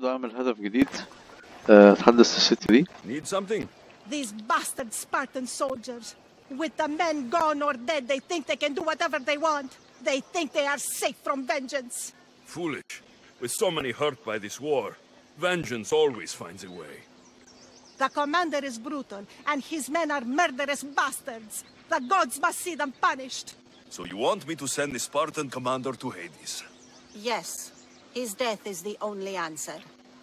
هبدأ أعمل هدف جديد آه، أتحدث الست دي Need something? These bastard Spartan soldiers. With the men gone or dead, they think they can do whatever they want. They think they are safe from vengeance. Foolish. With so many hurt by this war, vengeance always finds a way. The commander is brutal, and his men are murderous bastards. The gods must see them punished. So you want me to send the Spartan commander to Hades? Yes, his death is the only answer.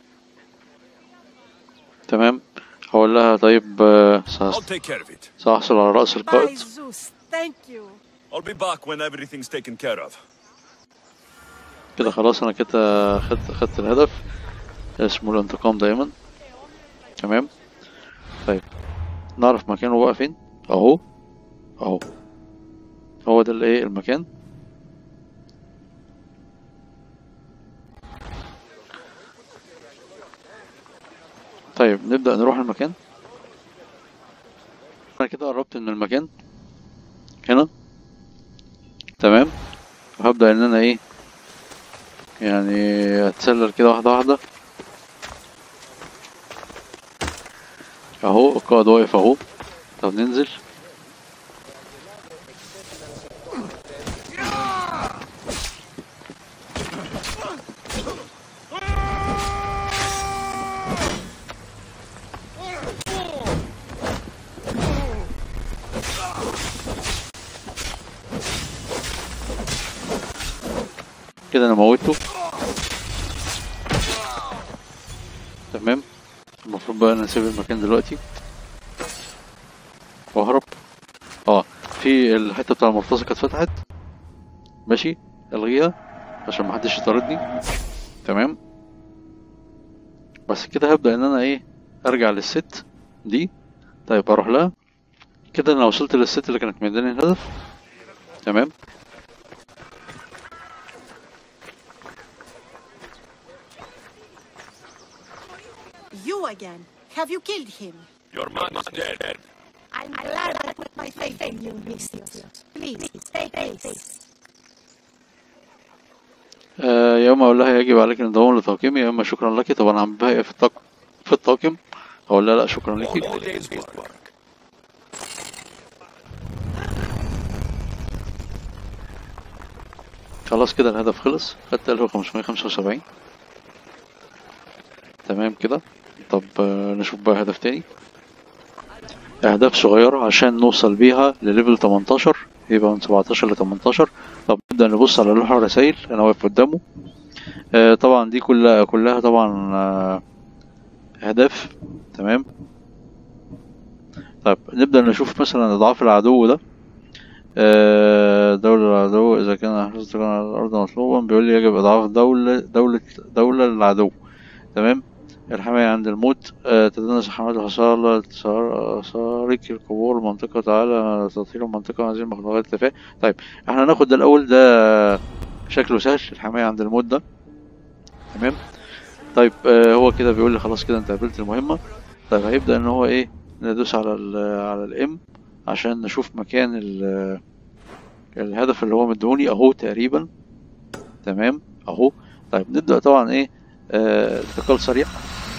تمام هقول لها طيب آه، I'll سأ- take care of it. سأحصل على رأس By القائد Zeus, thank you. I'll be back when everything's taken care of. كده خلاص أنا كده خدت خدت الهدف اسمه الانتقام دايما تمام طيب نعرف مكانه بقى فين أهو أهو هو ده اللي إيه المكان طيب نبدأ نروح المكان أنا كده قربت من المكان هنا تمام وهبدأ إن أنا إيه يعني اتسلل كده واحدة واحدة اهو القائد واقف اهو طب ننزل كده انا موته تمام المفروض بقى انا اسيب المكان دلوقتي واهرب اه في الحته بتاع المرتزقه اتفتحت ماشي الغيها عشان محدش يطاردني تمام بس كده هبدا ان انا ايه ارجع للست دي طيب اروح لها كده انا وصلت للست اللي كانت مداني الهدف تمام You again. Have you killed him? Your man is dead. I'm glad I put my faith in you, Misthios. Please, stay peace. آه يا اما اقول لها يجب عليك الانضمام لتوكيمي يا اما شكرا لك طب انا عم بهيئ في الطاقم في الطاقم اقول لها لا شكرا لك All day's work. خلاص كده الهدف خلص خدت 1575 تمام كده طب آه، نشوف بقى هدف تاني أهداف صغيرة عشان نوصل بيها لليفل 18 يبقى من 17 ل 18 طب نبدأ نبص على لوح الرسايل أنا واقف قدامه آه، طبعا دي كلها كلها طبعا آه، أهداف تمام طيب نبدأ نشوف مثلا أضعاف العدو ده آه، دولة العدو إذا كان حرص كان على الأرض مطلوبا بيقول لي يجب إضعاف دولة دولة دولة للعدو تمام الحماية عند الموت آه، تتناسى حملات الحصالة سارق القبور منطقة تعالى تطهير المنطقة هذه المخلوقات التفاهة طيب احنا هناخد ده الأول ده شكله سهل الحماية عند الموت ده تمام طيب آه، هو كده بيقول لي خلاص كده انت قابلت المهمة طيب هيبدأ ان هو ايه ندوس على ال على الام عشان نشوف مكان ال الهدف اللي هو مديهوني اهو تقريبا تمام اهو طيب نبدأ طبعا ايه آه، انتقال سريع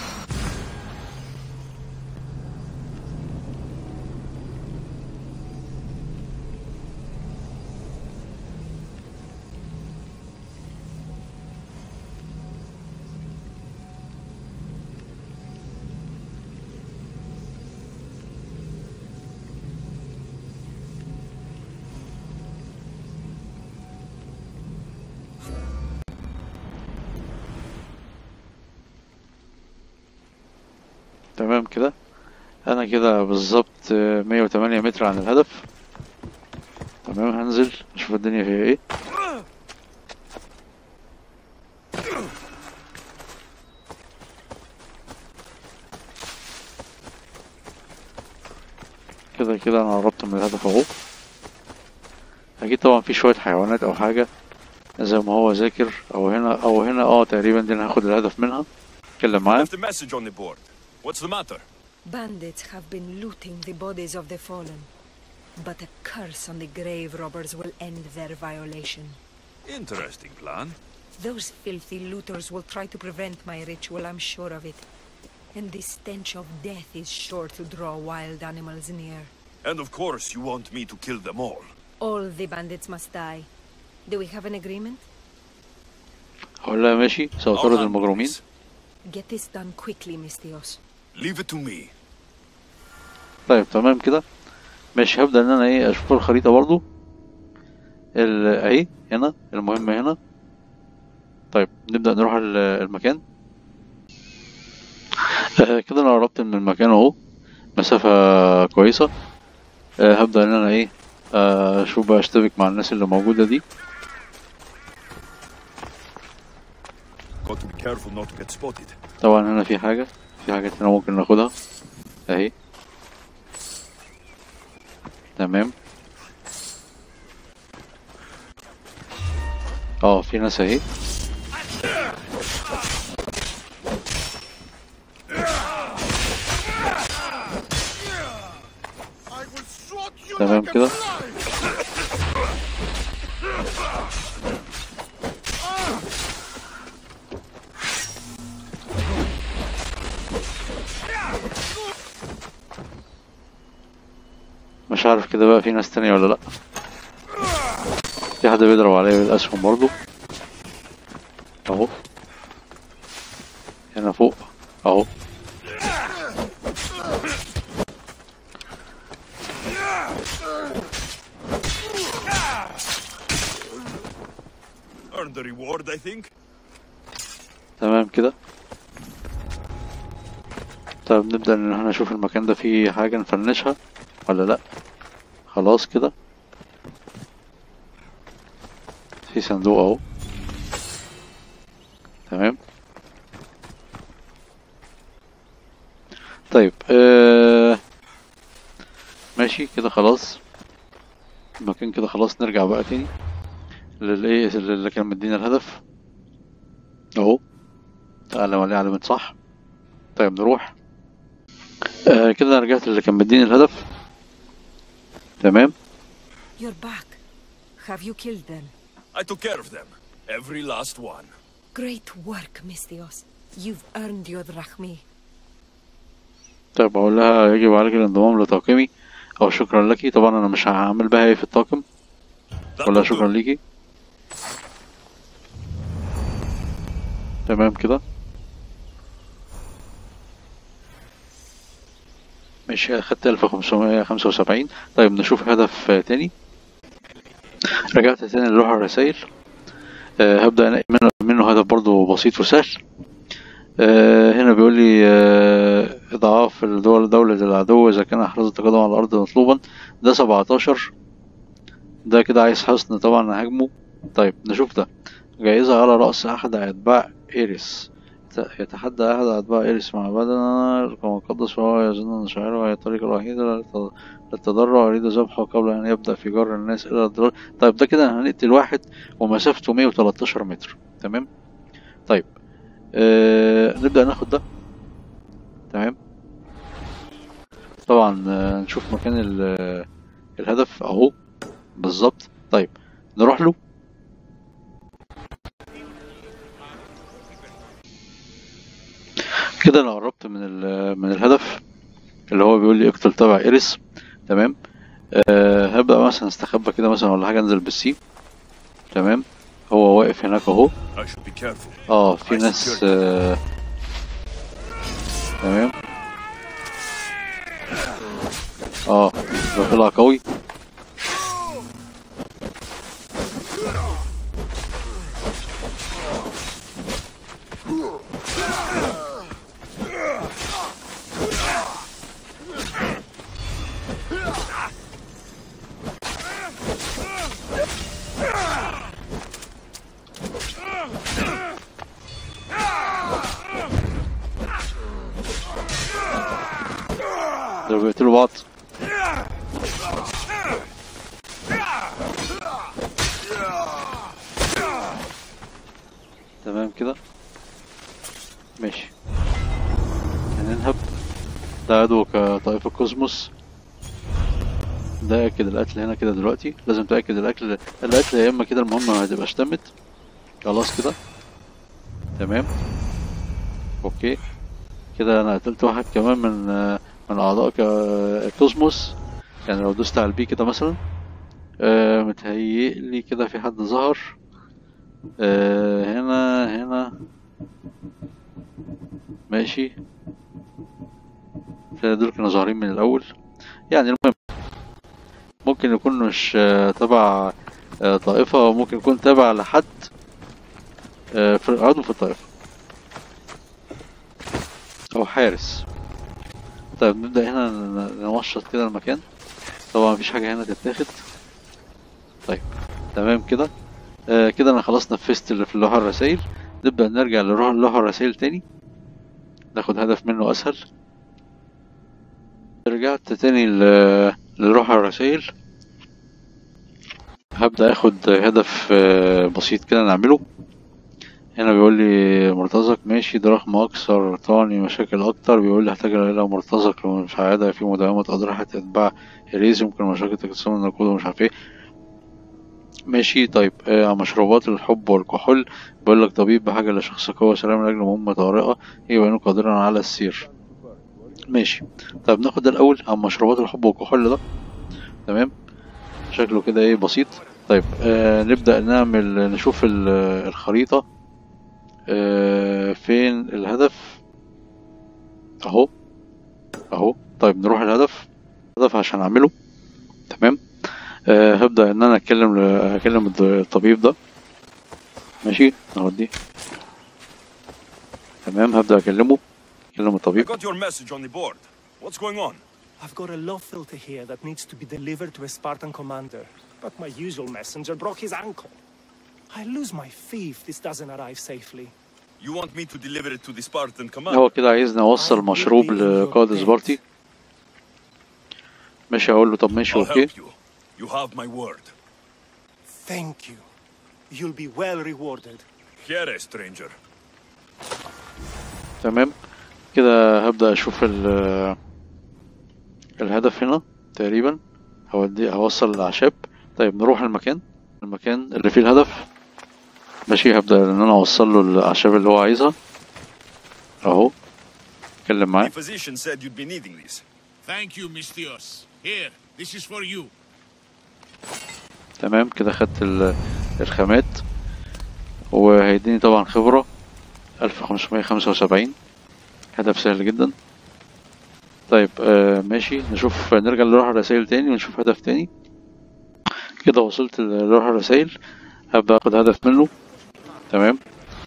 تمام كده انا كده بالظبط آه، 108 متر عن الهدف تمام هنزل اشوف الدنيا فيها ايه كده كده انا قربت من الهدف اهو اكيد طبعا في شوية حيوانات او حاجة زي ما هو ذاكر او هنا او هنا اه تقريبا دي انا هاخد الهدف منها اتكلم معاه Left a message on the board. What's the matter? Bandits have been looting the bodies of the fallen. But a curse on the grave robbers will end their violation. Interesting plan. Those filthy looters will try to prevent my ritual, I'm sure of it. And the stench of death is sure to draw wild animals near. And of course you want me to kill them all. All the bandits must die. Do we have an agreement? هقول لها ماشي I'll سأطرد handle المجرمين this. Get this done quickly, Mistios. Leave it to me. طيب تمام كده ماشي هبدأ ان انا ايه اشوف الخريطة برضو ال- اهي هنا المهمة هنا طيب نبدأ نروح ال- المكان آه كده انا قربت من المكان اهو مسافة كويسة آه هبدأ ان انا ايه آه، اشوف بقى اشتبك مع الناس اللي موجودة دي Got to be careful not to get spotted. طبعا هنا في حاجة في حاجات هنا ممكن ناخدها اهي تمام اه في ناس اهي تمام كده مش عارف كده بقى في ناس تانية ولا لأ في حد بيضرب عليا بالأسهم برضو أهو هنا فوق أهو Earn the reward, I think. تمام كده طيب نبدأ ان احنا نشوف المكان ده فيه حاجة نفنشها ولا لأ خلاص كده في صندوق اهو تمام طيب آه ماشي كده خلاص المكان كده خلاص نرجع بقى تاني للايه اللي كان مدينا الهدف اهو تعلم عليه علامة صح طيب نروح آه كده أنا رجعت اللي كان مديني الهدف تمام You're back. Have you killed them? I took care of them. Every last one. Great work, Mistios. You've earned your drachmi. طيب أقول لها يجب عليك الانضمام لطاقمي أو شكرا لك طبعا أنا مش هعمل بها ايه في الطاقم ولا That'll شكرا do. ليكي تمام كده ماشي أخدت ألف خمسمية خمسة وسبعين طيب نشوف هدف آه، تاني رجعت تاني لروح الرسايل أه هبدأ أنقي منه, منه هدف برضو بسيط وسهل أه هنا بيقول لي أه إضعاف الدول دولة العدو إذا كان أحرز التقدم على الأرض مطلوبا ده سبعتاشر ده كده عايز حصن طبعا هاجمه طيب نشوف ده جائزة على رأس أحد أتباع إيريس يت- يتحدى أحد أتباع إيريس مع بدنا المقدس وهو يظن أن شعره هي الطريقة الوحيدة للت- للتضرع ويريد ذبحه قبل أن يبدأ في جر الناس إلى الضرار طيب ده كده هنقتل واحد ومسافته 113 متر تمام طيب آه نبدأ ناخد ده تمام طبعا آه نشوف مكان ال- الهدف أهو بالظبط طيب نروح له كده انا قربت من ال- من الهدف اللي هو بيقول لي اقتل تبع ايريس تمام أه هبدأ مثلا استخبى كده مثلا ولا حاجة انزل بالسي تمام هو واقف هناك اهو I should be careful. اه في ناس آه تمام اه ده طلع قوي دول بيقتلوا بعض تمام كده ماشي هننهب ده عدو كطائفة كوزموس ده اكد القتل هنا كده دلوقتي لازم تاكد الاكل القتل يا اما كده المهمه ما هتبقاش تمت خلاص كده تمام اوكي كده انا قتلت واحد كمان من آه، من اعضاء ك- كوزموس يعني لو دوست على البي كده مثلا آه متهيئلي كده في حد ظهر آه هنا هنا ماشي كده دول كانوا ظاهرين من الاول يعني المهم ممكن يكون مش آه، تبع آه، طائفة ممكن يكون تابع لحد آه، في عضو في الطائفة أو حارس طيب نبدأ هنا ن- نوشط كده المكان طبعا مفيش حاجة هنا تتاخد طيب تمام كده آه كده أنا خلاص نفذت اللي في اللوحة الرسائل نبدأ نرجع لروح اللوحة الرسائل تاني ناخد هدف منه أسهل رجعت تاني ل- لروح الرسائل هبدأ اخد هدف آه، بسيط كده نعمله هنا بيقول لي مرتزق ماشي ضخم اكثر طاني مشاكل اكتر بيقول لي احتاج الى مرتزق لمساعدة في مداومة اضرحة اتباع هريز يمكن مشاكل تقسيم النقود ومش عارف ايه ماشي طيب آه مشروبات الحب والكحول بيقول لك طبيب بحاجة لشخص قوة سلام لاجل مهمة طارئة يبقى قادرا على السير ماشي طيب ناخد ده الاول عن مشروبات الحب والكحول ده تمام شكله كده ايه بسيط طيب آه نبدأ نعمل نشوف ال- الخريطة آه فين الهدف اهو اهو طيب نروح الهدف الهدف عشان اعمله تمام آه هبدأ ان انا اتكلم اكلم الد- الطبيب ده ماشي اودي تمام هبدأ اكلمه اكلم I الطبيب got your message on the board. What's going on? I've got a love filter here that needs to be delivered to a Spartan commander. But my usual messenger broke his ankle. I lose my fee if this doesn't arrive safely. You want me to deliver it to the Spartan commander? هو كده عايزني اوصل مشروب لقائد سبارتي ماشي هقول له طب ماشي I'll اوكي help you. You have my word. Thank you. You'll be well rewarded. Here, stranger. تمام كده هبدأ أشوف ال الهدف هنا تقريبا هودي هوصل الأعشاب طيب نروح المكان المكان اللي فيه الهدف ماشي هبدأ إن أنا أوصل له الأعشاب اللي هو عايزها أهو أتكلم معاه The physician said you'd be needing these. Thank you, Mistios. Here, this is for you. تمام كده خدت ال- الخامات وهيديني طبعا خبرة ألف خمسمية خمسة وسبعين هدف سهل جدا طيب آه ماشي نشوف نرجع لروح الرسائل تاني ونشوف هدف تاني كده وصلت لروح الرسائل هبدأ أخد هدف منه تمام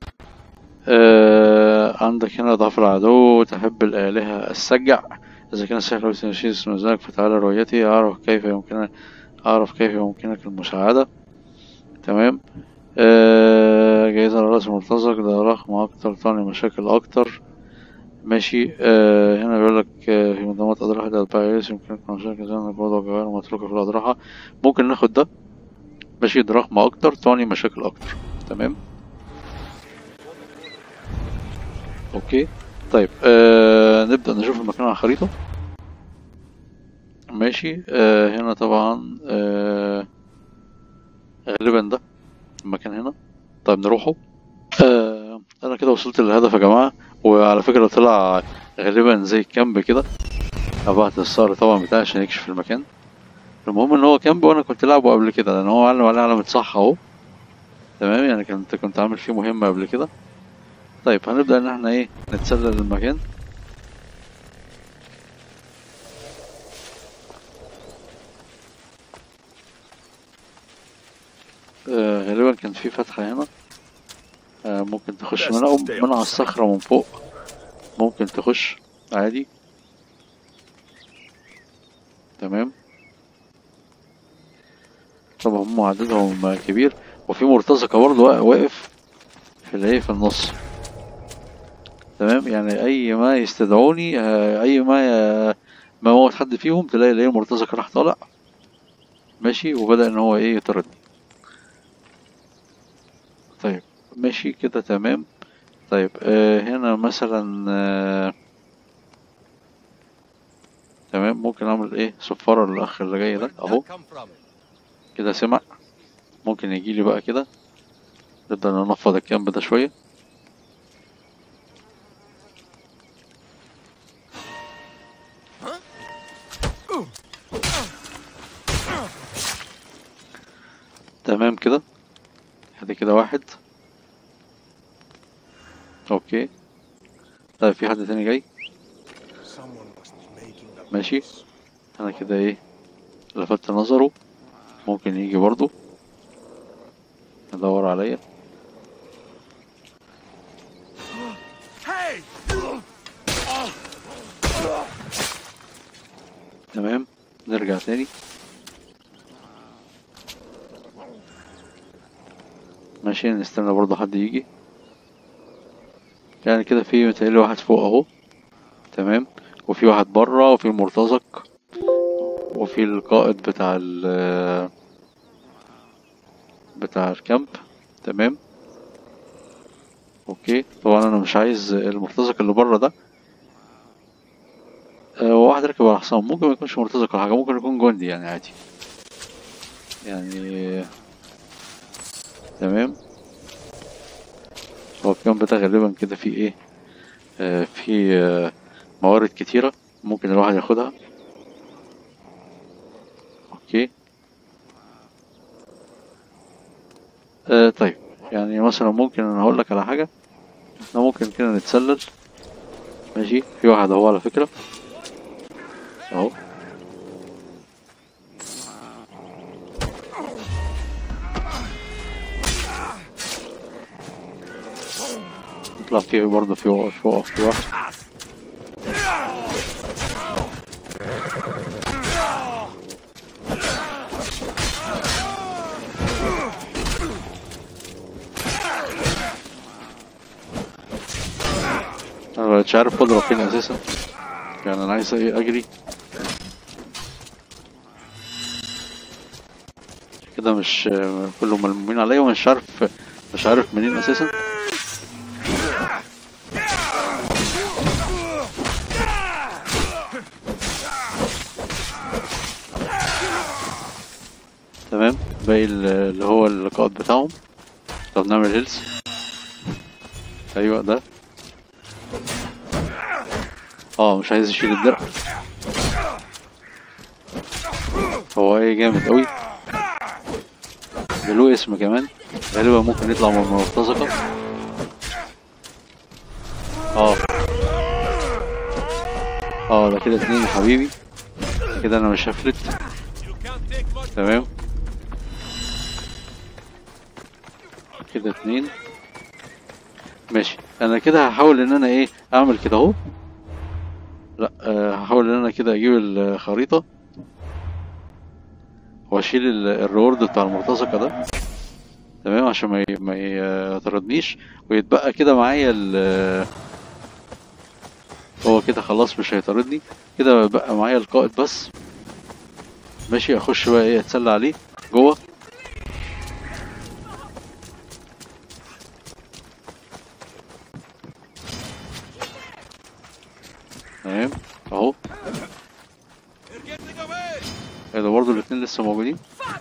آه عندك هنا ضعف العدو تحب الآلهة السجع إذا كان السحر أو تنشيط اسم ذلك فتعالى رؤيتي أعرف كيف يمكنك أعرف كيف يمكنك المساعدة تمام آه جايزة على رأس مرتزق ده رقم أكتر طاني مشاكل أكتر ماشي آه هنا بيقول لك آه في منظمات أضرحة البايرس يمكنك مشاكل زي النقود وجوهر متروكة في الأضرحة ممكن ناخد ده ماشي ده رقم أكتر طاني مشاكل أكتر تمام أوكي طيب آه نبدأ نشوف المكان على الخريطة ماشي آه هنا طبعا آه غالبا ده المكان هنا طيب نروحه آه انا كده وصلت للهدف يا جماعة وعلى فكرة طلع غالبا زي كامب كده ابعت الصقر طبعا بتاعي عشان يكشف المكان المهم ان هو كامب وانا كنت لعبه قبل كده لان هو علم عليه علامة صح اهو تمام يعني كنت كنت عامل فيه مهمة قبل كده طيب هنبدأ ان احنا ايه نتسلل المكان آه غالبا كان في فتحة هنا آه ممكن تخش Best منها أو stay من على outside. الصخرة من فوق ممكن تخش عادي تمام طبعا هم عددهم كبير وفي مرتزقة برضه وا- واقف في الايه في النص تمام يعني اي ما يستدعوني آه، اي ما ي- ما موت حد فيهم تلاقي الايه مرتزق راح طالع ماشي وبدأ ان هو ايه يطردني طيب ماشي كده تمام طيب آه هنا مثلا آه تمام ممكن اعمل ايه صفارة للاخ اللي جاي ده اهو كده سمع ممكن يجي لي بقى كده نبدأ ننفض الكامب ده شوية تمام كده ادي كده واحد اوكي طيب في حد تاني جاي Someone must be making them. ماشي انا كده ايه لفت نظره ممكن يجي برضو يدور عليا تمام نرجع تاني ماشي نستنى برضه حد يجي يعني كده في متهيألي واحد فوق اهو تمام وفي واحد بره وفي المرتزق وفي القائد بتاع ال بتاع الكامب تمام اوكي طبعا انا مش عايز المرتزق اللي بره ده آه، هو واحد راكب على حصان ممكن ما يكونش مرتزق ولا حاجه ممكن يكون جندي يعني عادي يعني تمام هو الكامب ده غالبا كده فيه ايه آه في آه موارد كتيرة ممكن الواحد ياخدها اوكي آه طيب يعني مثلا ممكن انا هقول لك على حاجة احنا ممكن كده نتسلل ماشي في واحد اهو على فكرة اهو نطلع فيه برضه في وقف في وقف في واحد انا مش عارف اضرب فين اساسا يعني انا عايز ايه اجري كده مش كلهم ملمومين عليا ومش عارف مش عارف منين اساسا تمام باقي ال- اللي هو القائد بتاعهم طب نعمل هيلز ايوه ده اه مش عايز يشيل الدرع هو ايه جامد قوي ده له اسم كمان غالبا ممكن يطلع من المرتزقة اه اه ده كده اتنين يا حبيبي كده انا مش هفلت تمام كده اتنين ماشي انا كده هحاول ان انا ايه اعمل كده اهو لا آه، هحاول ان انا كده اجيب الخريطة واشيل ال- الرورد بتاع المرتزقة ده تمام عشان ما ي- ما يطردنيش ويتبقى كده معايا ال هو كده خلاص مش هيطاردني كده بقى معايا القائد بس ماشي اخش بقى ايه اتسلى عليه جوه تمام اهو ايه ده برضه الاتنين لسه موجودين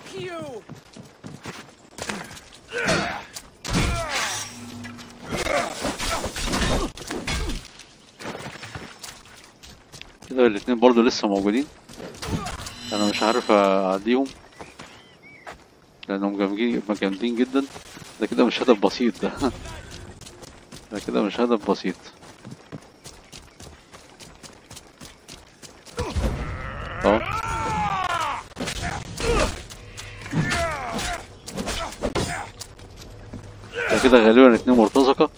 كده الاتنين برضه لسه موجودين انا مش عارف اعديهم لانهم جامدين جامدين جدا ده كده مش هدف بسيط ده ده كده مش هدف بسيط اه ده كده غالبا اتنين مرتزقة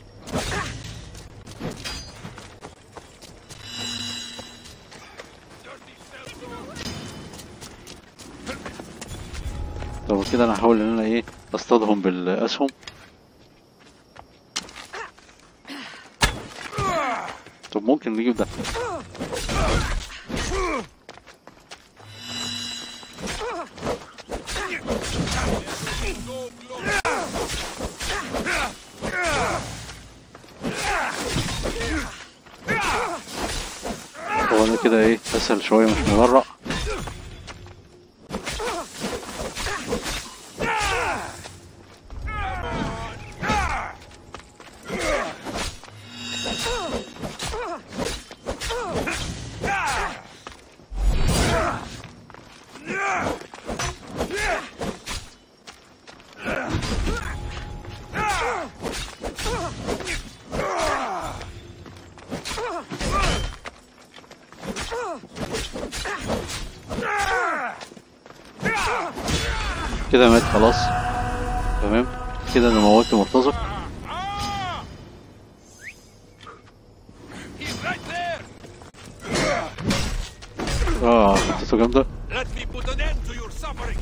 طب كده انا هحاول ان انا ايه اصطادهم بالاسهم طب ممكن نجيب ده هو انا كده ايه اسهل شويه مش مغرق كده مات خلاص تمام كده انا موتت مرتزق He's right there! اه حطيته جامده Let me put an end to your suffering!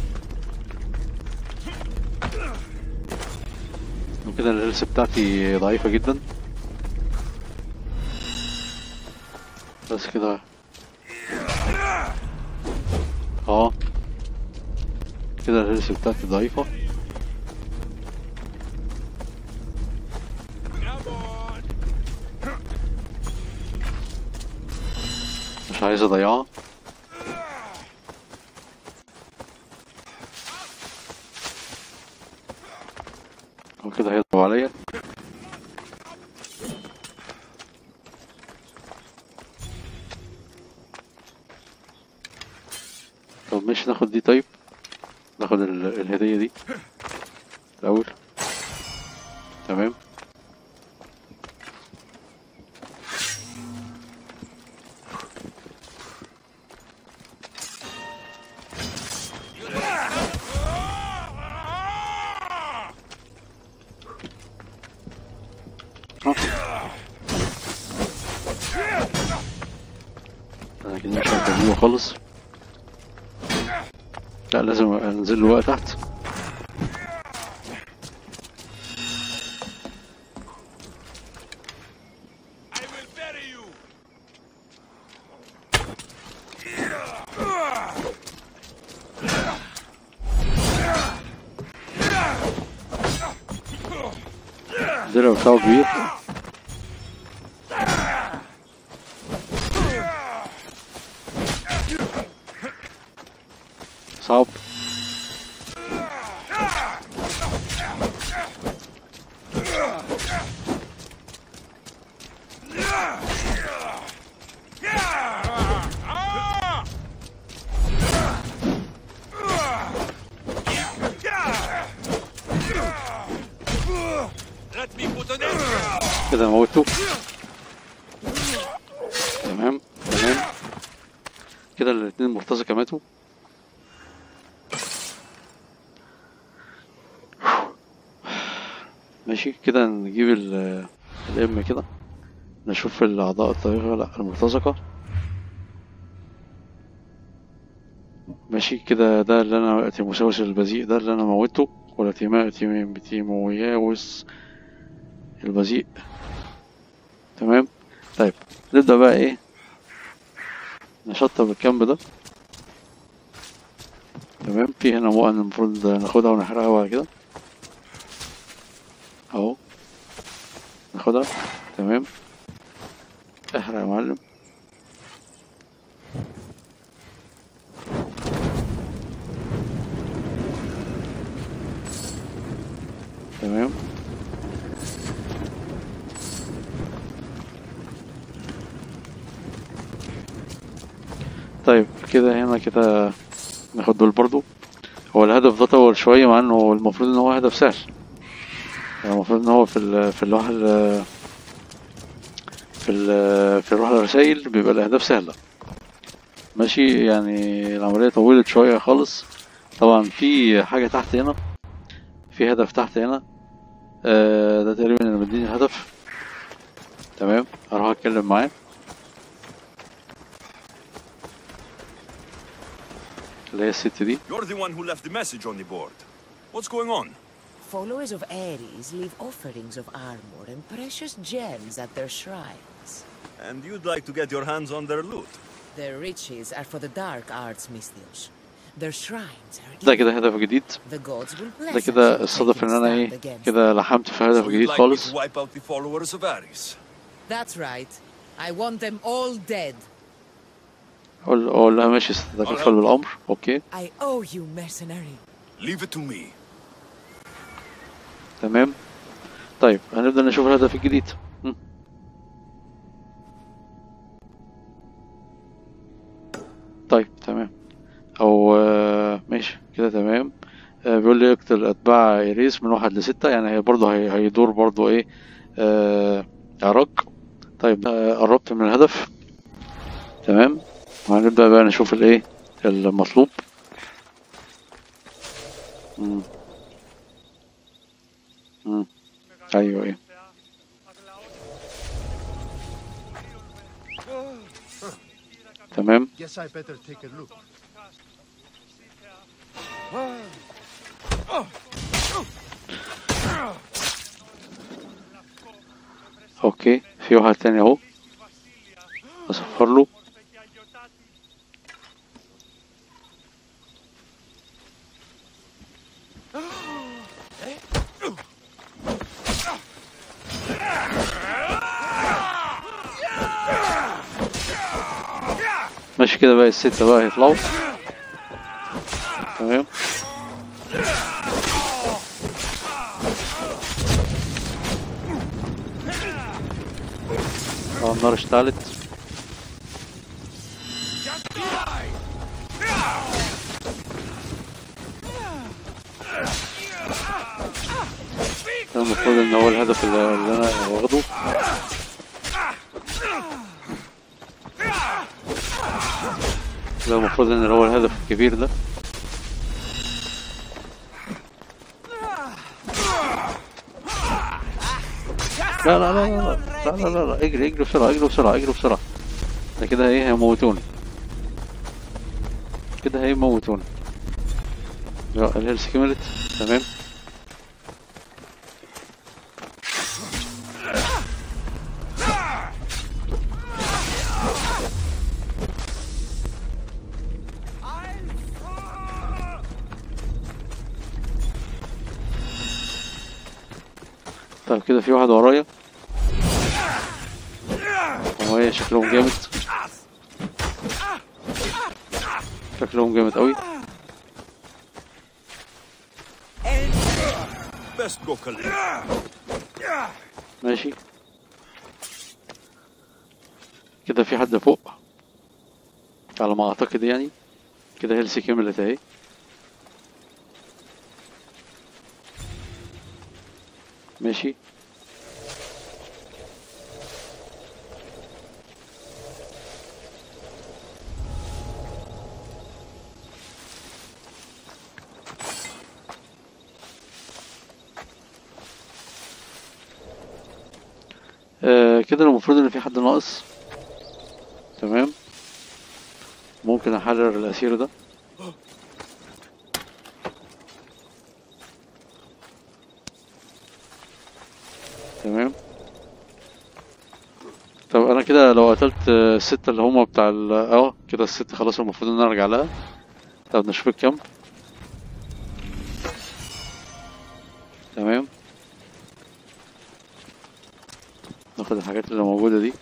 وكده الهيلث بتاعتي ضعيفة جدا بس كده اه كده الهيلث بتاعتي ضعيفة Come on! مش عايز اضيعها هو كده هيضرب عليا طب ماشي ناخد دي طيب ناخد ال- الهدية دي الأول تمام انا كده مش هكمله خالص لا لازم انزل له بقى تحت I will bury you! الدرع بتاعه كبير صعب Let me put an end! كده موته تمام تمام كده الاتنين مرتزقة ماتوا ماشي كده نجيب ال الام كده نشوف الأعضاء الطائرة لا المرتزقة ماشي كده ده اللي أنا تيموساوس البذيء ده اللي أنا موته ولا تيما تيم تيموياوس البذيء تمام طيب نبدأ بقى ايه نشطب الكامب ده تمام في هنا مؤن المفروض ناخدها ونحرقها بعد كده اهو ناخدها تمام احرق يا معلم تمام طيب كده هنا كده ناخد دول برضو هو الهدف ده طول شوية مع انه المفروض ان هو هدف سهل يعني المفروض ان هو في ال في اللوحة ال في ال في لوحة الرسايل بيبقى الاهداف سهلة ماشي يعني العملية طولت شوية خالص طبعا في حاجة تحت هنا في هدف تحت هنا آه ده تقريبا اللي مديني الهدف تمام هروح اتكلم معاه اللي هي الست دي You're the one who left the message on the board. What's going on? Followers of Ares leave offerings of armor and precious gems at their shrines. And you'd like to get your hands on their loot. Their riches are for the dark arts, Misthios. Their shrines are ده evil. كده هدف جديد The gods will bless ده us كده if الصدف they ان can انا stand ايه against كده لحمت في هدف So you'd جديد like me خالص to wipe out the followers of Ares. That's right. I want them all dead. اقول اقول لها ماشي ستتكفل بالامر اوكي I owe you, mercenary. Leave it to me. تمام طيب هنبدأ نشوف الهدف الجديد م. طيب تمام او آه، ماشي كده تمام آه، بيقول لي اقتل اتباع ايريس من واحد لستة يعني هي برضه هي- هيدور برضه ايه آه، عراق طيب آه، قربت من الهدف تمام وهنبدأ بقى نشوف الايه المطلوب مم. مم. ايوه ايوه تمام Guess I better take a look. اوكي في واحد تاني اهو اصفر له ماشي كده بقى الستة بقى هيطلعوا تمام اه النار اشتعلت ده المفروض ان هو الهدف اللي اللي انا واخده ده المفروض ان هو الهدف الكبير ده لا لا لا لا لا لا لا, لا. اجري اجري بسرعة اجري بسرعة اجري بسرعة ده كده ايه هيموتوني كده هيموتوني لا الهيلث كملت تمام طيب كده في واحد ورايا وهي شكلهم جامد شكلهم جامد قوي Best go collect. ماشي كده في حد فوق على ما اعتقد يعني كده هيلسي كملت اهي ماشي آه كده المفروض ان في حد ناقص تمام ممكن احرر الاسير ده تمام طب انا كده لو قتلت آه، الستة اللي هما بتاع ال اه كده الست خلاص المفروض ان انا ارجع لها طب نشوف الكام تمام ناخد الحاجات اللي موجودة دي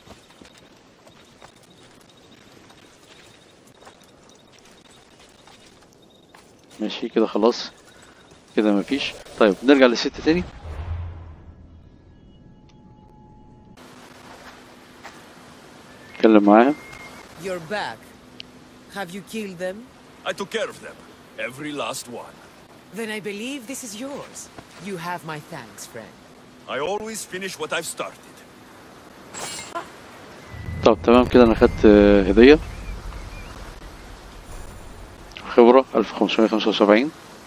ماشي كده خلاص كده مفيش طيب نرجع للست تاني اتكلم معاها You're back. Have you killed them? I took care of them. Every last one. Then I believe this is yours. You have my thanks, friend. I always finish what I've started. طب تمام كده انا خدت آه، هدية خبرة 1575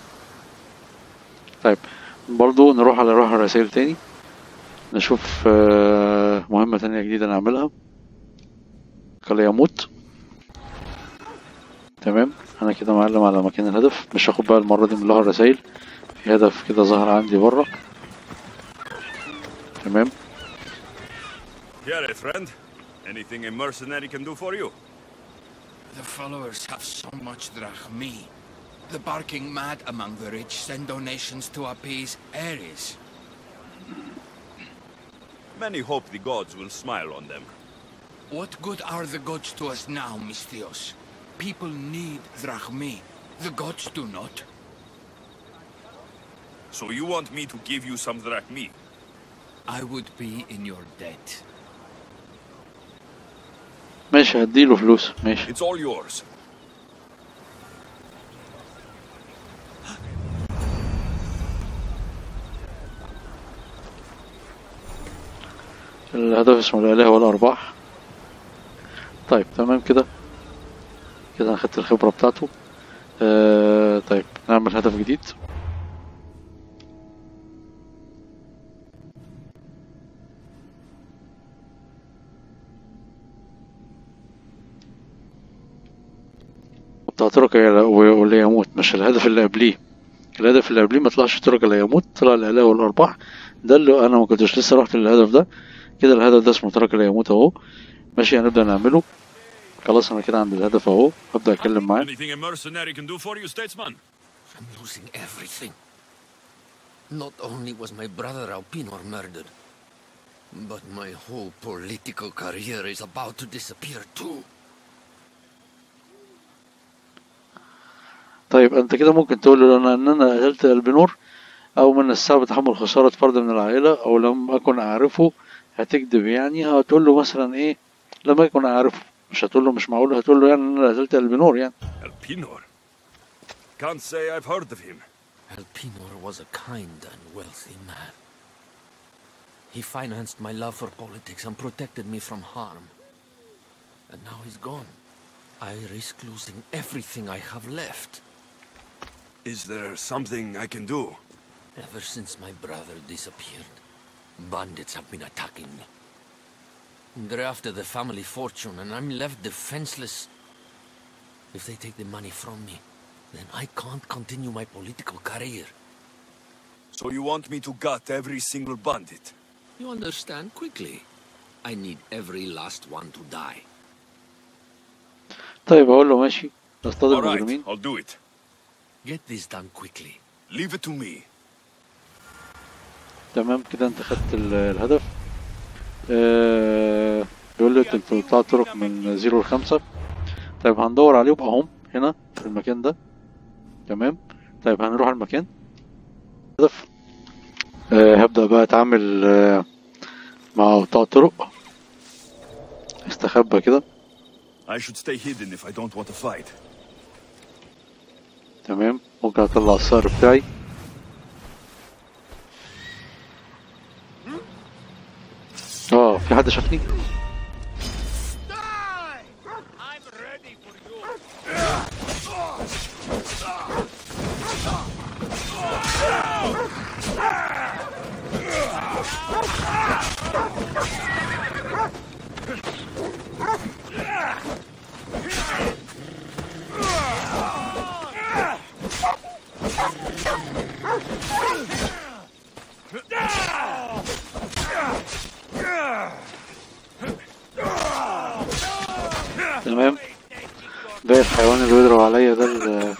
طيب برضو نروح على روح الرسائل تاني نشوف آه، مهمة تانية جديدة نعملها قال يموت تمام انا كده معلم على مكان الهدف مش هاخد بقى المرة دي من لوح الرسائل في هدف كده ظهر عندي بره تمام Here, friend. Anything a mercenary can do for you? The followers have so much drachmi. The barking mad among the rich send donations to appease Ares. Many hope the gods will smile on them. What good are the gods to us now, Mystios? People need drachmi. The gods do not. So you want me to give you some drachmi? I would be in your debt. ماشي هديله فلوس ماشي It's all yours. الهدف اسمه الآلهة والأرباح طيب تمام كده كده انا خدت الخبرة بتاعته آه طيب نعمل هدف جديد بتاع ترك واللي يموت مش الهدف اللي قبليه الهدف اللي قبليه ما طلعش ترك لا يموت طلع الاله والارباح ده اللي انا ما كنتش لسه رحت للهدف ده كده الهدف ده اسمه ترك لا يموت اهو ماشي هنبدا نعمله خلاص انا كده عند الهدف اهو هبدا اتكلم معاه Anything a mercenary can do for you, statesman? I'm losing everything. Not only was my brother Alpinor murdered, but my whole political career is about to disappear too. طيب انت كده ممكن تقول له انا ان انا قتلت البنور او من الصعب تحمل خسارة فرد من العائلة او لم اكن اعرفه هتكذب يعني هتقول له مثلا ايه لم اكن اعرفه مش هتقول له مش معقول هتقول له يعني ان انا قتلت البنور يعني Elpinor? Can't say I've heard of him. Alpinor was a kind and wealthy man. He financed my love for politics and protected me from harm. And now he's gone. I risk losing everything I have left. Is there something I can do? Ever since my brother disappeared, bandits have been attacking me. They're after the family fortune, and I'm left defenseless. If they take the money from me, then I can't continue my political career. So you want me to gut every single bandit? You understand quickly. I need every last one to die. طيب اقول له ماشي نصطدم All right, مجرمين I'll do it. Get this done quickly. Leave it to me. تمام كده انت خدت ال- الهدف آه بيقول لي انت بتطلع طرق من زيرو لخمسة طيب هندور عليهم اهم هنا في المكان ده تمام طيب هنروح المكان هدف آه هبدأ بقى اتعامل آه مع بتاع الطرق استخبى كده I should stay hidden if I don't want to fight. تمام ممكن اطلع الصقر بتاعي اه في حد شافني تمام باقي الحيوان اللي بيضرب عليا ده ال-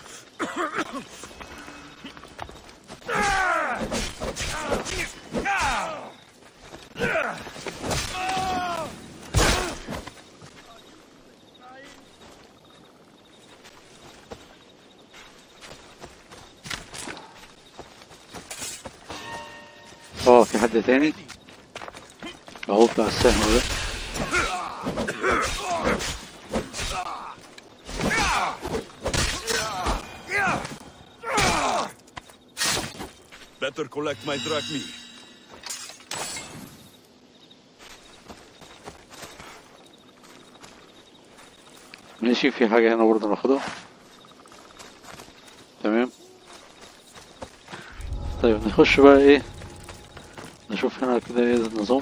اه في حد تاني اهو بتاع السهم ده Better collect my drachmi. ماشي في حاجة هنا برضه ناخدها تمام طيب نخش بقى ايه نشوف هنا كده ايه النظام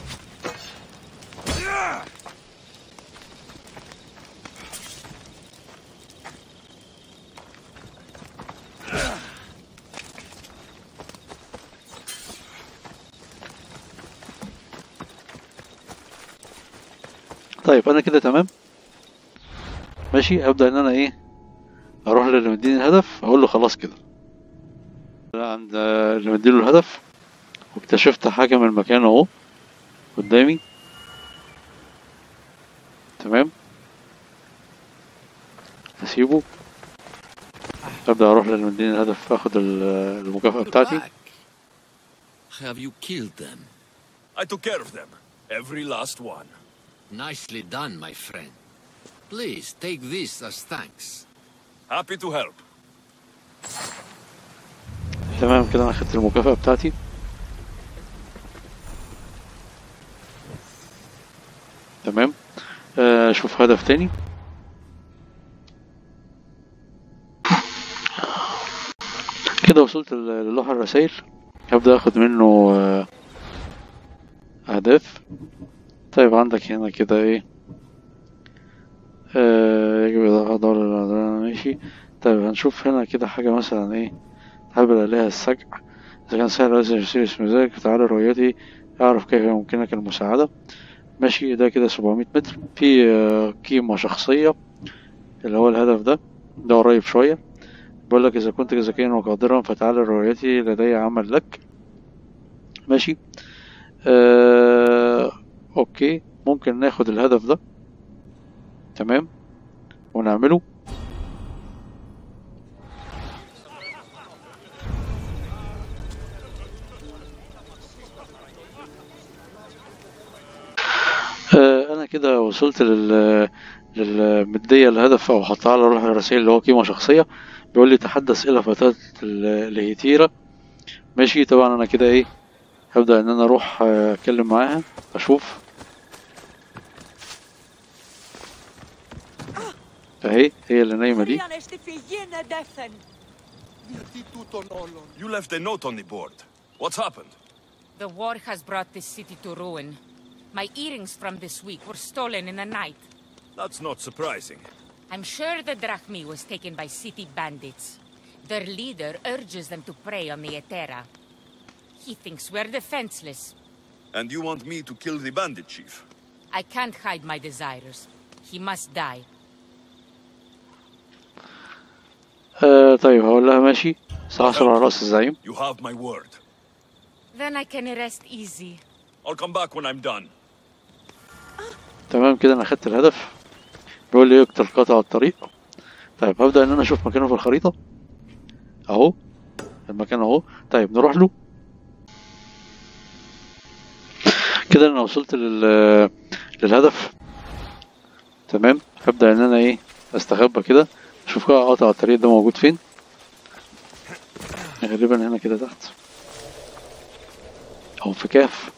طيب انا كده تمام ماشي ابدا ان انا ايه اروح للي مديني الهدف اقول له خلاص كده لا عند اللي مديله الهدف واكتشفت حاجه من المكان اهو قدامي تمام اسيبه ابدا اروح للي مديني الهدف اخد ال- المكافاه بتاعتي Back. Have you killed them? I took care of them. Every last one. Nicely done, my friend. Please take this as thanks. Happy to help. تمام كده انا خدت المكافاه بتاعتي تمام آه، اشوف هدف تاني وصلت لل- للوح الرسائل هبدأ اخد منه آه، اهداف طيب عندك هنا كده ايه آه يجب اضافة دولة للعدالة ماشي طيب هنشوف هنا كده حاجة مثلا ايه حابب عليها السجع اذا كان سهل ليس يصير اسم ذلك تعالى رؤيتي اعرف كيف يمكنك المساعدة ماشي ده كده 700 متر في آه، قيمة شخصية اللي هو الهدف ده ده قريب شوية بقول لك إذا كنت ذكيا وقادرا فتعال رؤيتي لدي عمل لك ماشي آه... أوكي ممكن ناخد الهدف ده تمام ونعمله آه، انا كده وصلت لل للمدية الهدف او حطها على روح الرسائل اللي هو قيمة شخصية بيقول لي تحدث الى فتاة ال- الهيتيرة ماشي طبعا انا كده ايه هبدأ ان انا اروح آه، اتكلم معاها اشوف اهي هي اللي نايمة دي You left a note on the board. What's happened? The war has brought this city to ruin. My earrings from this week were stolen in the night. That's not surprising. I'm sure the drachmi was taken by city bandits. Their leader urges them to prey on the Etera. He thinks we're defenseless. And you want me to kill the bandit chief? I can't hide my desires. He must die. آه طيب هقول لها ماشي سأحصل على رأس الزعيم You have my word. Then I can rest easy. I'll come back when I'm done. تمام كده انا خدت الهدف بيقول لي يقتل قاطع الطريق طيب هبدأ ان انا اشوف مكانه في الخريطة اهو المكان اهو طيب نروح له كده انا وصلت لل للهدف تمام هبدأ ان انا ايه استخبى كده اشوف بقى قاطع الطريق ده موجود فين غالبا هنا كده تحت او في كهف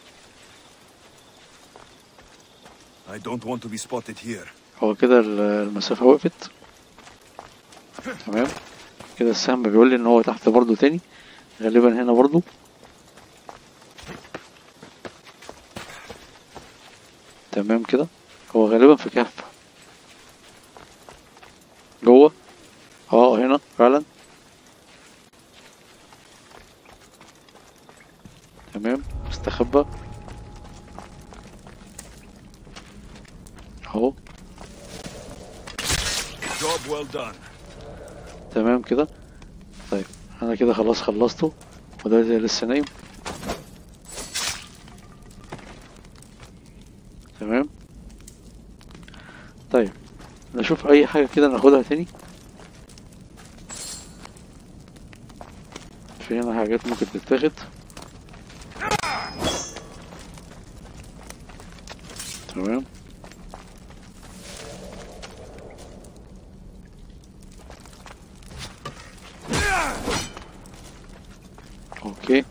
I don't want to be spotted here. هو كده ال- المسافة وقفت تمام كده السهم بيقول لي ان هو تحت برضو تاني غالبا هنا برضو تمام كده هو غالبا في كهف جوه اه هنا فعلا تمام استخبى اهو Job well done. تمام كده طيب انا كده خلاص خلصته ودلوقتي لسه نايم تمام طيب نشوف اي حاجة كده ناخدها تاني في هنا حاجات ممكن تتاخد تمام اوكي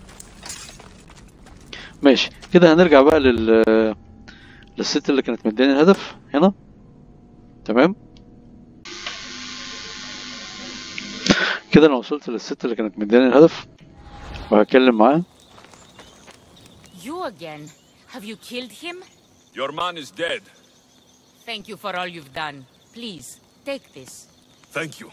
ماشي كده هنرجع بقى لل للست اللي كانت مداني الهدف هنا تمام كده انا وصلت للست اللي كانت مداني الهدف وهتكلم معاها You again? Have you killed him? Your man is dead. Thank you for all you've done. Please, take this. Thank you.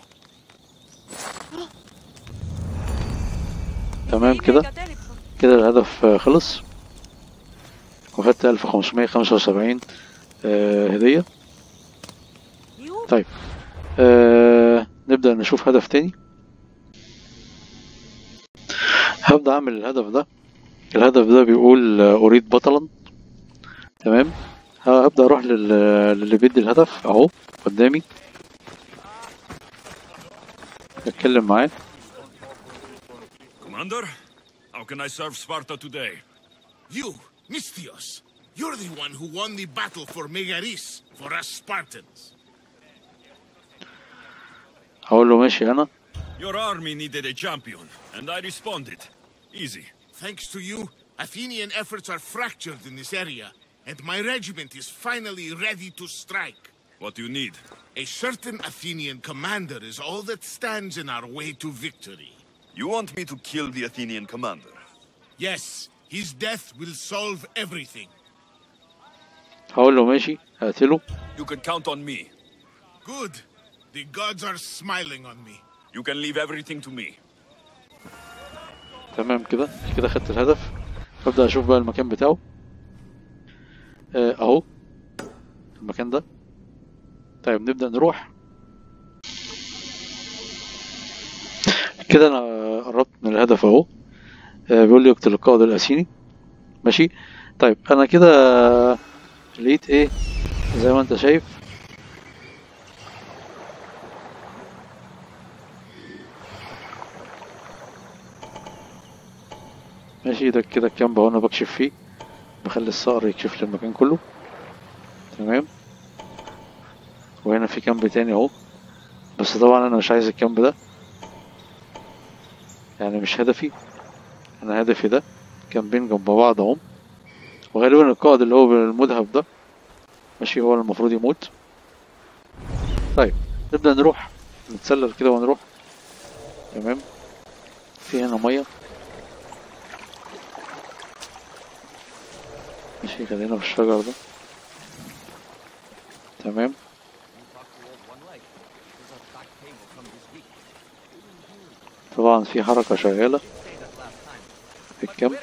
تمام كده كده الهدف آه، خلص وخدت 1575 آه، هدية طيب آه، نبدأ نشوف هدف تاني هبدأ أعمل الهدف ده الهدف ده بيقول آه، أريد بطلا تمام هبدأ أروح لل- للي بيدي الهدف أهو قدامي أتكلم معاه Commander, how can I serve Sparta today? You, Mistios, you're the one who won the battle for Megaris for us Spartans. هقول له ماشي أنا Your army needed a champion, and I responded. Easy. Thanks to you, Athenian efforts are fractured in this area, and my regiment is finally ready to strike. What do you need? A certain Athenian commander is all that stands in our way to victory. You want me to kill the Athenian commander? Yes, his death will solve everything. هقول له ماشي هقتله You can count on me. Good. The gods are smiling on me. You can leave everything to me. تمام كده كده خدت الهدف ببدأ اشوف بقى المكان بتاعه آه، اهو المكان ده طيب نبدأ نروح كده انا قربت من الهدف اهو آه، بيقول لي اقتل القائد الاسيني ماشي طيب انا كده لقيت ايه زي ما انت شايف ماشي ده كده الكامب اهو انا بكشف فيه بخلي الصقر يكشف لي المكان كله تمام وهنا في كامب تاني اهو بس طبعا انا مش عايز الكامب ده يعني مش هدفي انا هدفي ده كامبين جنب بعض اهم وغالبا القائد اللي هو المذهب ده ماشي هو اللي المفروض يموت طيب نبدأ نروح نتسلل كده ونروح تمام في هنا ميه ماشي خلينا في الشجر ده تمام طبعا في حركة شغالة في الكامب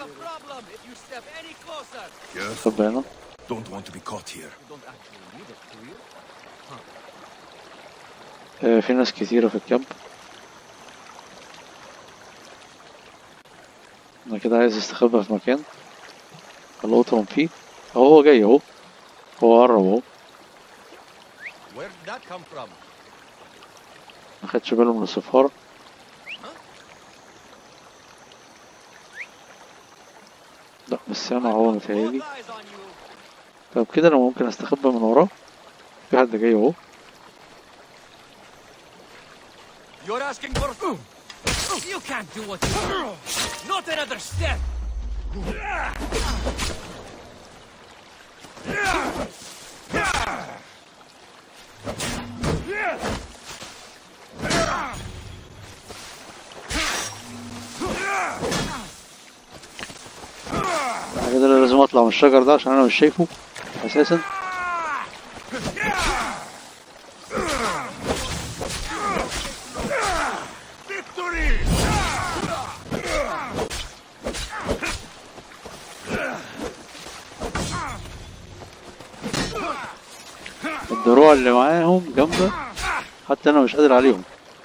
Yes. طب هنا Don't want to be caught here. آه، في ناس كتيرة في الكامب انا كده عايز استخبى في مكان القطهم فيه اهو هو جاي اهو هو قرب اهو Where did that come from? ما خدش باله من الصفارة لا بس انا هو متهيألي طب كده انا ممكن استخبى من وراه في حد جاي اهو You're asking for... You can't do what you want. Not another step. انا كده لازم اطلع من الشجر ده عشان انا مش شايفه اساسا الدروع اللي معاهم جامدة حتى انا مش قادر عليهم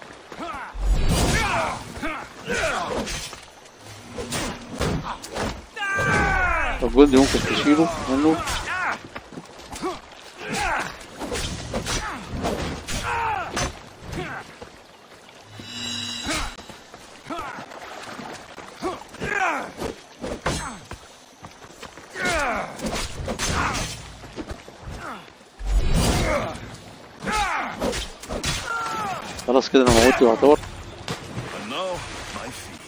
طب جندي ممكن تشيله منه خلاص كده انا موتته يعتبر And now, my feet.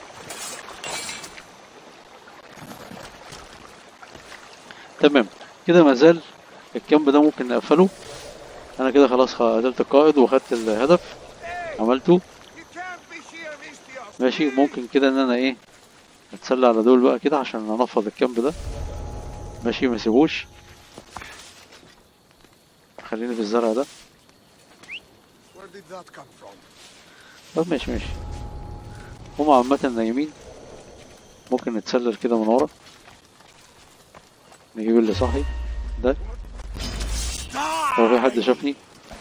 تمام كده ما زال الكامب ده ممكن نقفله انا كده خلاص قتلت القائد واخدت الهدف عملته ماشي ممكن كده ان انا ايه اتسلى على دول بقى كده عشان انفض الكامب ده ماشي ما سيبوش خليني في الزرع ده Where did that come from? طب ماشي ماشي هما عامة نايمين ممكن نتسلل كده من ورا نجيب اللي صاحي ده هو في حد شافني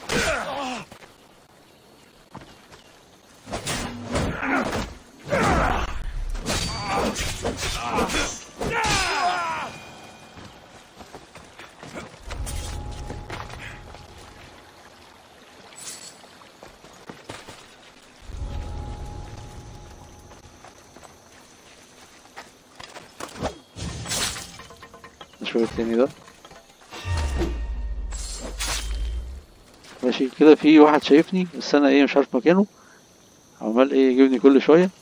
نشوف التاني ده ماشي كده في واحد شايفني بس انا ايه مش عارف مكانه عمال ايه يجيبني كل شوية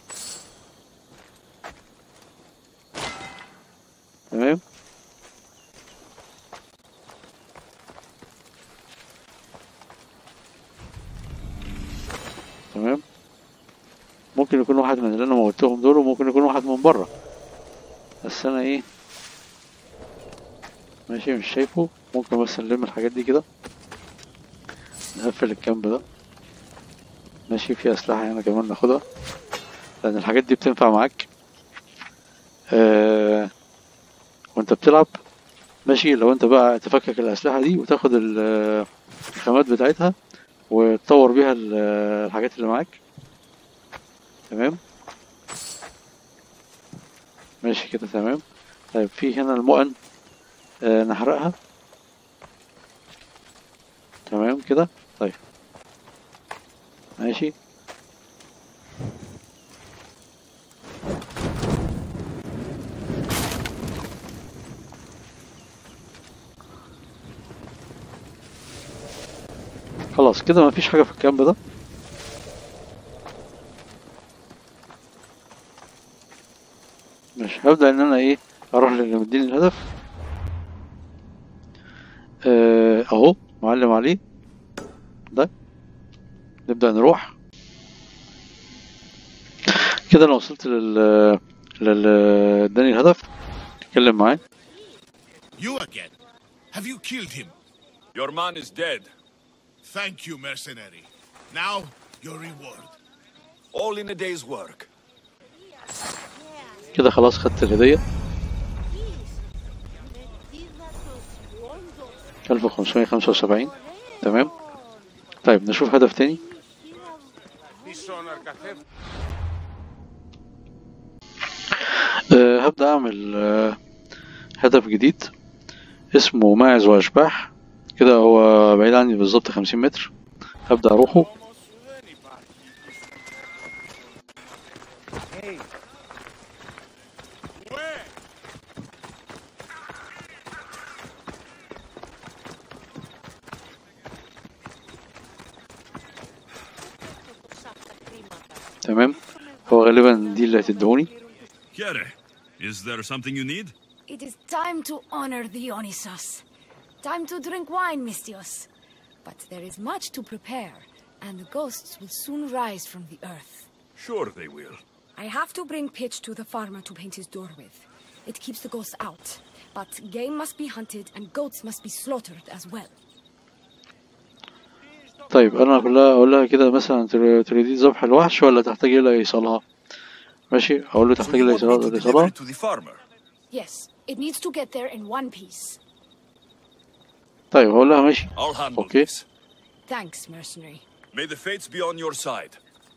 تمام تمام ممكن يكون واحد من اللي انا موتهم دول وممكن يكون واحد من بره بس انا ايه ماشي مش شايفه ممكن بس نلم الحاجات دي كده نقفل الكامب ده ماشي في اسلحة هنا كمان ناخدها لان الحاجات دي بتنفع معاك آه وانت بتلعب ماشي لو انت بقى تفكك الاسلحة دي وتاخد ال- الخامات بتاعتها وتطور بيها ال- الحاجات اللي معاك تمام ماشي كده تمام طيب في هنا المؤن آه نحرقها تمام كده طيب ماشي خلاص كده مفيش حاجة في الكامب ده مش هبدأ ان انا ايه اروح للي مديني الهدف آه، اهو معلم عليه ده نبدأ نروح كده انا وصلت لل لل اداني الهدف اتكلم معاه You again. Have you killed him? Your man is dead. Thank you, mercenary. Now, your reward. All in a day's work. كده خلاص خدت الهدية 1575 تمام طيب نشوف هدف تاني أه هبدأ أعمل أه هدف جديد اسمه ماعز وأشباح كده هو بعيد عني بالظبط 50 متر هبدأ أروحه تمام هو غالبا دي اللي هتدهوني Kere, is there something you need? It is time to honor the Dionysos. Time to drink wine, Mystios. But there is much to prepare, and the ghosts will soon rise from the earth. Sure they will. I have to bring pitch to the farmer to paint his door with. It keeps the ghosts out. But game must be hunted and goats must be slaughtered as well. طيب انا اقول لها اقول لها كده مثلا تر- تريدين ذبح الوحش ولا تحتاج الى ايصالها ماشي اقول له So تحتاج you الى want me to إيصال- deliver ايصالها it to the farmer? Yes, it needs to get there in one piece. طيب هقول لها ماشي I'll handle Okay. this. Thanks, mercenary. May the fates be on your side.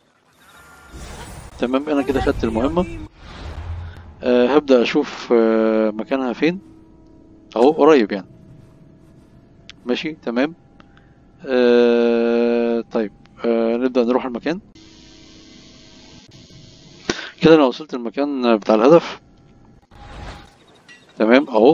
تمام انا كده خدت المهمة أه هبدأ اشوف أه مكانها فين اهو قريب يعني ماشي تمام أه طيب أه نبدأ نروح المكان كده انا وصلت المكان بتاع الهدف تمام اهو A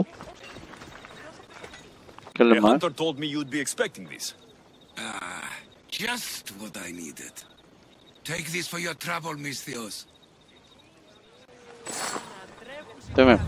اتكلم معاه hunter told me you'd be expecting this. Ah, just what I needed. Take this for your trouble, Misthios. تمام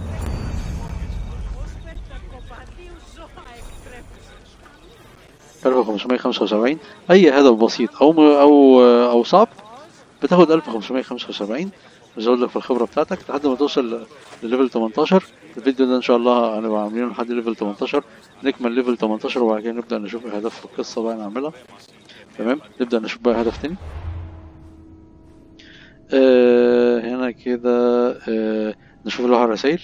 ألف وخمسمية خمسة وسبعين أي هدف بسيط أو م- أو أو صعب بتاخد ألف وخمسمية خمسة وسبعين بزود لك في الخبرة بتاعتك لحد ما توصل لليفل 18 الفيديو ده إن شاء الله هنبقى عاملينه لحد ليفل 18 نكمل ليفل 18 وبعد كده نبدأ نشوف أهداف في القصة بقى نعملها تمام نبدأ نشوف بقى هدف تاني آه هنا كده آه نشوف لوحة رسائل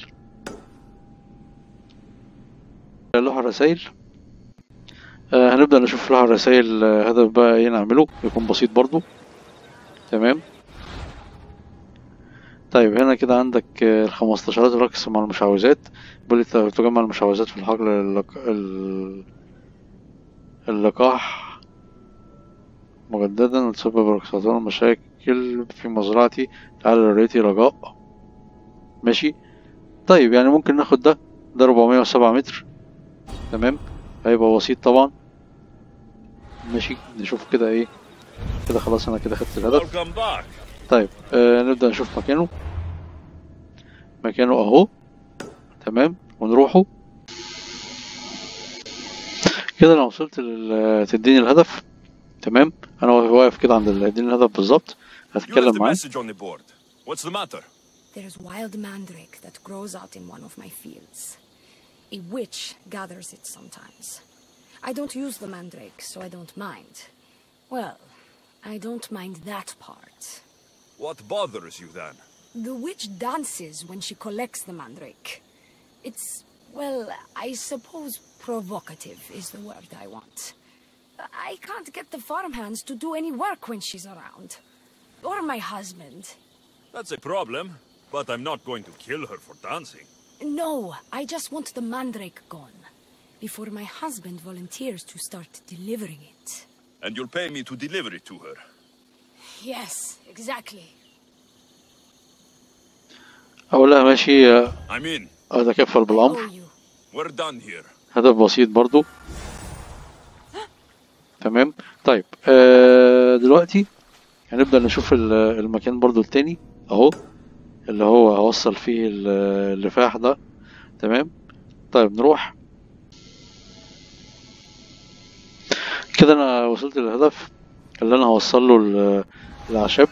لوحة رسائل آه هنبدأ نشوف لوحة رسائل آه هدف بقى ايه نعمله يكون بسيط برضو تمام طيب هنا كده عندك آه الخمستاشرات الرقص مع المشعوذات بيقول لي تجمع المشعوذات في الحقل اللق... ال- اللقاح مجددا وتسبب رقصتان مشاكل في مزرعتي تعالى لريتي رجاء ماشي طيب يعني ممكن ناخد ده ده 407 متر تمام هيبقى بسيط طبعا ماشي نشوف كده ايه كده خلاص انا كده خدت الهدف Welcome back. طيب آه نبدأ نشوف مكانه مكانه اهو تمام ونروحه كده انا وصلت لل- تديني الهدف تمام انا واقف كده عند اللي يديني الهدف بالظبط You هتكلم left a معاه message on the board. What's the matter? There's wild mandrake that grows out in one of my fields. A witch gathers it sometimes. I don't use the mandrake, so I don't mind. Well, I don't mind that part. What bothers you then? The witch dances when she collects the mandrake. It's, well, I suppose provocative is the word I want. I can't get the farmhands to do any work when she's around. Or my husband. That's a problem, but I'm not going to kill her for dancing. No, I just want the mandrake gone. Before my husband volunteers to start delivering it. And you'll pay me to deliver it to her. Yes, exactly. اقول لها ماشي آه، I'm in. اتكفل بالامر We're done here. هدف بسيط برضو تمام طيب آه دلوقتي هنبدأ نشوف ال- المكان برضو التاني اهو اللي هو هوصل فيه ال- اللفاح ده تمام طيب نروح كده انا وصلت للهدف اللي انا هوصل له ال- الاعشاب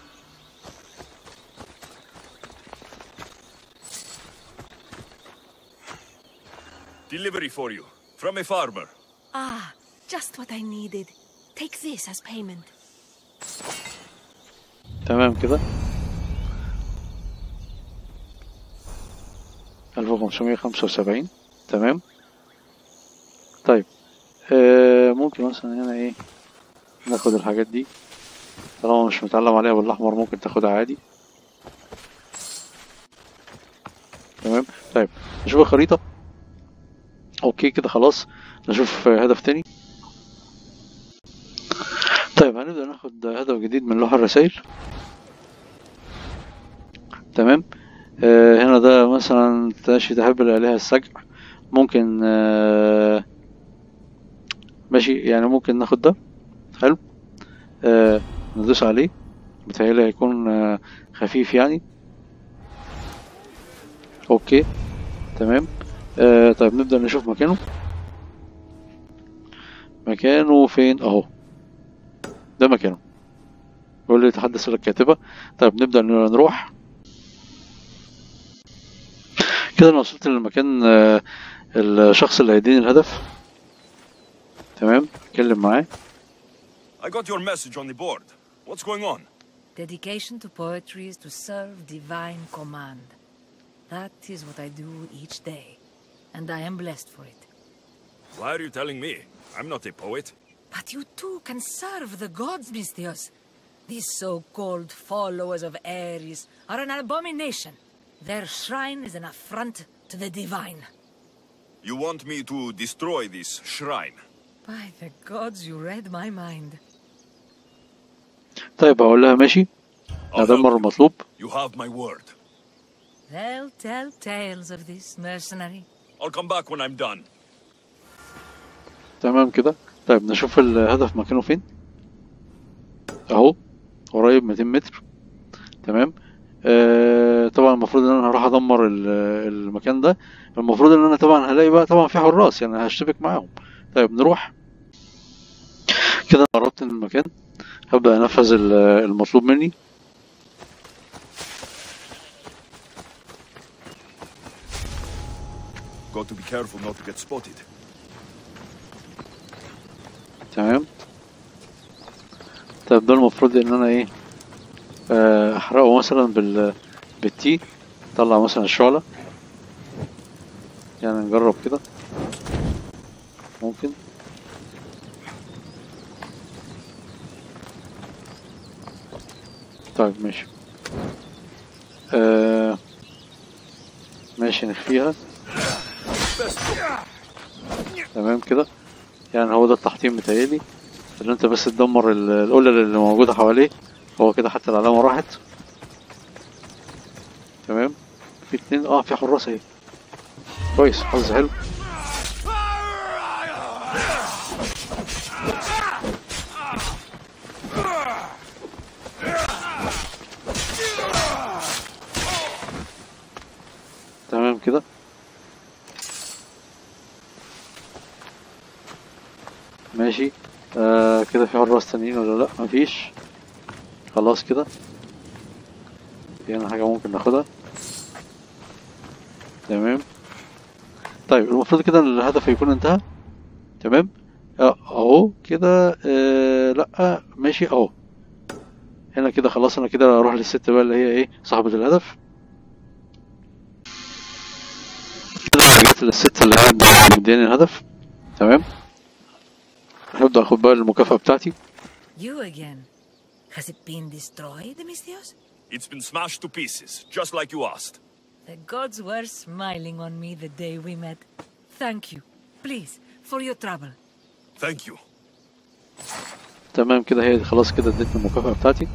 Delivery for you. From a farmer. Ah, just what I needed. Take this as payment. تمام كده 1575 تمام طيب آه ممكن مثلا هنا ايه ناخد الحاجات دي طالما مش متعلم عليها بالاحمر ممكن تاخدها عادي تمام طيب نشوف الخريطة اوكي كده خلاص نشوف آه، هدف تاني طيب هنبدأ ناخد هدف جديد من لوح الرسائل تمام آه هنا ده مثلا تاشي تحب الآلهة السجع ممكن آه ماشي يعني ممكن ناخد ده حلو آه ندوس عليه بتهيألي هيكون آه خفيف يعني اوكي تمام آه طيب نبدأ نشوف مكانه مكانه فين اهو ده مكانه يقول لي تحدث إلى الكاتبة طيب نبدأ نروح كده انا وصلت للمكان آه، الشخص اللي هيديني الهدف تمام اتكلم معاه I got your message on the board. What's going on? Dedication to poetry is to serve divine command. That is what I do each day, and I am blessed for it. Why are you telling me? I'm not a poet. But you too can serve the gods, Mistios. These so-called followers of Ares are an abomination. Their shrine is an affront to the divine. You want me to destroy this shrine? By the gods, you read my mind. طيب هقول لها ماشي هدمر المطلوب You have my word. They'll tell tales of this mercenary. I'll come back when I'm done. تمام كده طيب نشوف الهدف مكانه فين اهو قريب 200 متر تمام آه طبعا المفروض ان انا هروح ادمر ال- المكان ده المفروض ان انا طبعا هلاقي بقى طبعا في حراس يعني هشتبك معاهم طيب نروح كده قربت من المكان هبدأ انفذ ال- المطلوب مني Got to be careful not to get spotted. تمام طيب ده المفروض ان انا ايه آه، احرقه مثلا بال بالتي طلع مثلا الشعلة يعني نجرب كده ممكن طيب ماشي آه ماشي نخفيها تمام كده يعني هو ده التحطيم بتاعي اللي انت بس تدمر ال- القلل اللي موجودة حواليه هو كده حتى العلامة راحت تمام في اتنين اه في حراس اهي كويس حظ حلو تمام كده ماشي آه كده في حراس تانيين ولا لا مفيش خلاص كده في هنا حاجة ممكن ناخدها تمام طيب المفروض كده إن الهدف يكون انتهى تمام اه، اهو كده اه لا ماشي اهو هنا كده خلاص انا كده اروح للست بقى اللي هي ايه صاحبة الهدف كده أنا رجعت للست اللي هي مدياني الهدف تمام هبدأ اخد بقى المكافأة بتاعتي You again. Has it been destroyed, Misthios? It's been smashed to pieces, just like you asked. The gods were smiling on me the day we met. Thank you. Please, for your trouble. Thank you. تمام كده هي خلاص كده اديتني المكافأة بتاعتي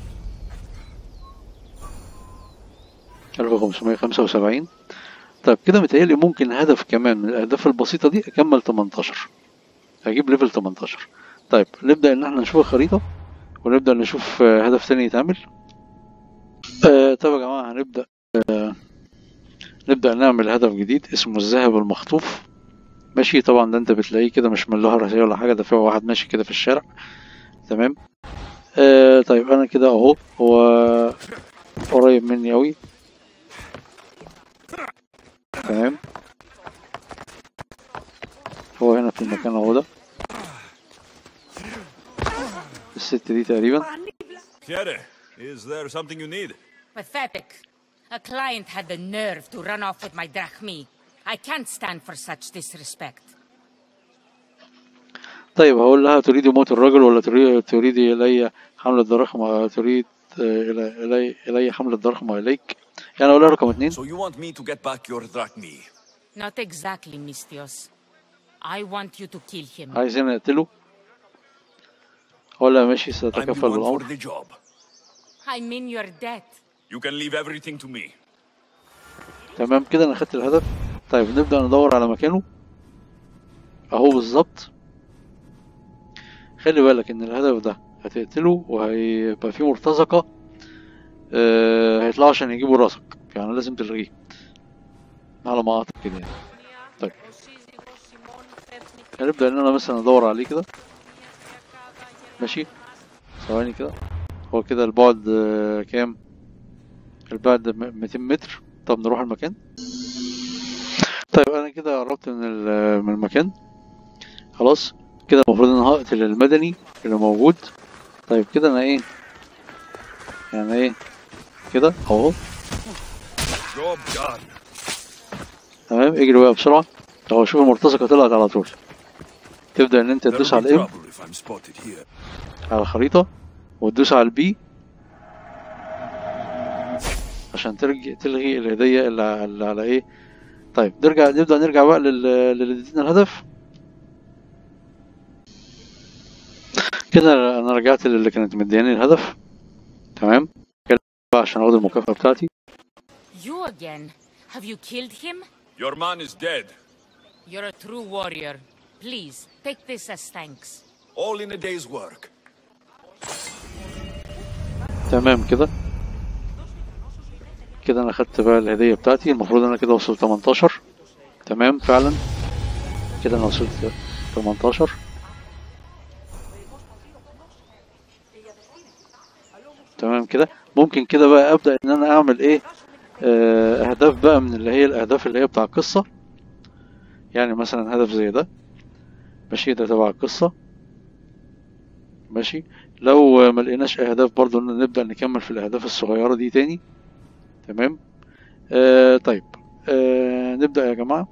1575 طيب كده متهيألي ممكن هدف كمان من الأهداف البسيطة دي أكمل 18 أجيب ليفل 18 طيب نبدأ إن احنا نشوف الخريطة ونبدأ نشوف آه، هدف تاني يتعمل آه طب يا جماعة هنبدأ آه نبدأ نعمل هدف جديد اسمه الذهب المخطوف ماشي طبعا ده انت بتلاقيه كده مش من لها رئيسية ولا حاجة ده فيه واحد ماشي كده في الشارع تمام آه طيب انا كده اهو هو قريب مني اوي تمام هو هنا في المكان اهو ده الست دي تقريبا Fiere, is there something you need? Pathetic. A client had the nerve to run off with my drachmi. I can't stand for such disrespect. طيب هقول لها تريد موت الرجل ولا تريد تريدي الي حمل الدراهم تريد آه، الي الي الي حمل الدراهم اليك يعني اقول لها رقم اتنين So you want me to get back your drachmi? Not exactly, Mistios. I want you to kill him. عايزين اقتله اقول لها ماشي I'm the ساتكفل one for بالامر the job. I'm in your debt. You can leave everything to me. تمام كده انا خدت الهدف طيب نبدأ ندور على مكانه اهو بالظبط خلي بالك ان الهدف ده هتقتله وهيبقى فيه مرتزقة آه هيطلعوا عشان يجيبوا راسك يعني لازم تلغيه على ما اعتقد يعني طيب هنبدأ ان انا مثلا ادور عليه كده ماشي ثواني كده هو كده البعد آه، كام البعد م- 200 متر طب نروح المكان طيب انا كده قربت من ال- من المكان خلاص كده المفروض ان أنا هقتل المدني اللي موجود طيب كده انا ايه يعني ايه كده اهو Job done. تمام اجري بقى بسرعة اهو شوف المرتزقة طلعت على طول تبدأ ان انت تدوس There'll على be الام trouble if I'm spotted here. على الخريطة وتدوس على البي عشان ترجع تلغي الهدية اللي, ع- اللي على ايه طيب نرجع نبدأ نرجع بقى لل- للي اديتنا الهدف كده انا رجعت للي كانت مدياني الهدف تمام كده بقى عشان اخد المكافأة بتاعتي You again? Have you killed him? Your man is dead. You're a true warrior. Please, take this as thanks. All in a day's work. تمام كده كده انا خدت بقى الهدية بتاعتي المفروض انا كده وصلت 18 تمام فعلا كده انا وصلت 18 تمام كده ممكن كده بقى ابدا ان انا اعمل ايه آه، اهداف بقى من اللي هي الاهداف اللي هي بتاع القصة يعني مثلا هدف زي ده ماشي ده تبع القصة ماشي لو ما لقيناش اهداف برضو إن نبدأ نكمل في الاهداف الصغيرة دي تاني تمام آه طيب آه نبدأ يا جماعة